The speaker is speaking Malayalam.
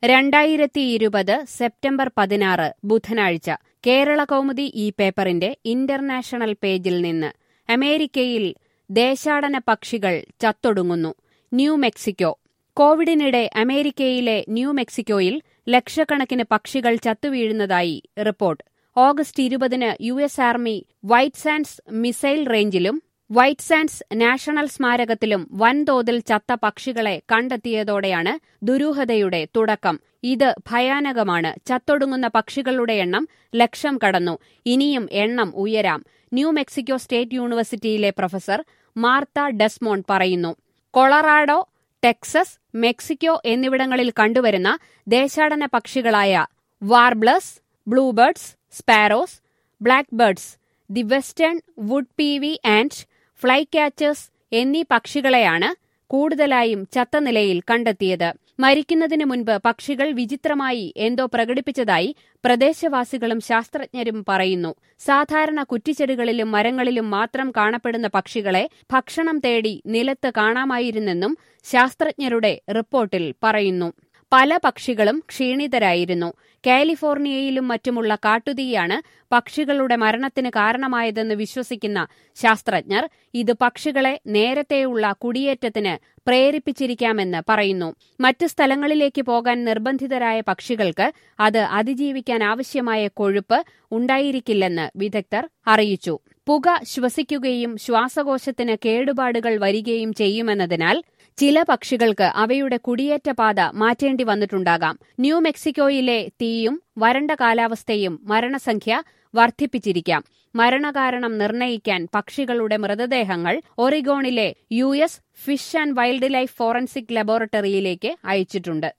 രണ്ടായിരത്തി ഇരുപത് സെപ്റ്റംബർ പതിനാറ് ബുധനാഴ്ച കേരള കൗമുദി ഈ പേപ്പറിന്റെ ഇന്റർനാഷണൽ പേജിൽ നിന്ന് അമേരിക്കയിൽ ദേശാടന പക്ഷികൾ ചത്തൊടുങ്ങുന്നു ന്യൂ മെക്സിക്കോ കോവിഡിനിടെ അമേരിക്കയിലെ ന്യൂ മെക്സിക്കോയിൽ ലക്ഷക്കണക്കിന് പക്ഷികൾ ചത്തുവീഴുന്നതായി റിപ്പോർട്ട് ഓഗസ്റ്റ് ഇരുപതിന് U S army White Sands missile റേഞ്ചിലും വൈറ്റ് സാൻഡ്സ് നാഷണൽ സ്മാരകത്തിലും വൻതോതിൽ ചത്ത പക്ഷികളെ കണ്ടെത്തിയതോടെയാണ് ദുരൂഹതയുടെ തുടക്കം ഇത് ഭയാനകമാണ് ചത്തൊടുങ്ങുന്ന പക്ഷികളുടെ എണ്ണം ലക്ഷം കടന്നു ഇനിയും എണ്ണം ഉയരാം ന്യൂ മെക്സിക്കോ സ്റ്റേറ്റ് യൂണിവേഴ്സിറ്റിയിലെ പ്രൊഫസർ മാർത്ത ഡെസ്മോൺ പറയുന്നു കൊളറാഡോ ടെക്സസ് മെക്സിക്കോ എന്നിവിടങ്ങളിൽ കണ്ടുവരുന്ന ദേശാടന പക്ഷികളായ warblers bluebirds sparrows blackbirds the western wood pewee and flycatchers എന്നീ പക്ഷികളെയാണ് കൂടുതലായും ചത്ത നിലയിൽ കണ്ടെത്തിയത് മരിക്കുന്നതിന് മുൻപ് പക്ഷികൾ വിചിത്രമായി എന്തോ പ്രകടിപ്പിച്ചതായി പ്രദേശവാസികളും ശാസ്ത്രജ്ഞരും പറയുന്നു സാധാരണ കുറ്റിച്ചെടികളിലും മരങ്ങളിലും മാത്രം കാണപ്പെടുന്ന പക്ഷികളെ ഭക്ഷണം തേടി നിലത്ത് കാണാമായിരുന്നെന്നും ശാസ്ത്രജ്ഞരുടെ റിപ്പോർട്ടിൽ പറയുന്നു പല പക്ഷികളും ക്ഷീണിതരായിരുന്നു കാലിഫോർണിയയിലും മറ്റുമുള്ള കാട്ടുതീയാണ് പക്ഷികളുടെ മരണത്തിന് കാരണമായതെന്ന് വിശ്വസിക്കുന്ന ശാസ്ത്രജ്ഞർ ഇത് പക്ഷികളെ നേരത്തെയുള്ള കുടിയേറ്റത്തിന് പ്രേരിപ്പിച്ചിരിക്കാമെന്ന് പറയുന്നു മറ്റ് സ്ഥലങ്ങളിലേക്ക് പോകാൻ നിർബന്ധിതരായ പക്ഷികൾക്ക് അത് അതിജീവിക്കാൻ ആവശ്യമായ കൊഴുപ്പ് ഉണ്ടായിരിക്കില്ലെന്ന് വിദഗ്ധർ അറിയിച്ചു പുക ശ്വസിക്കുകയും ശ്വാസകോശത്തിന് കേടുപാടുകൾ വരികയും ചെയ്യുമെന്നതിനാൽ ചില പക്ഷികൾക്ക് അവയുടെ കുടിയേറ്റ പാത മാറ്റേണ്ടി വന്നിട്ടുണ്ടാകാം ന്യൂ മെക്സിക്കോയിലെ തീയും വരണ്ട കാലാവസ്ഥയും മരണസംഖ്യ വർദ്ധിപ്പിച്ചിരിക്കാം മരണകാരണം നിർണയിക്കാൻ പക്ഷികളുടെ മൃതദേഹങ്ങൾ ഒറിഗോണിലെ U S fish and wildlife forensic ലബോറട്ടറിയിലേക്ക് അയച്ചിട്ടുണ്ട്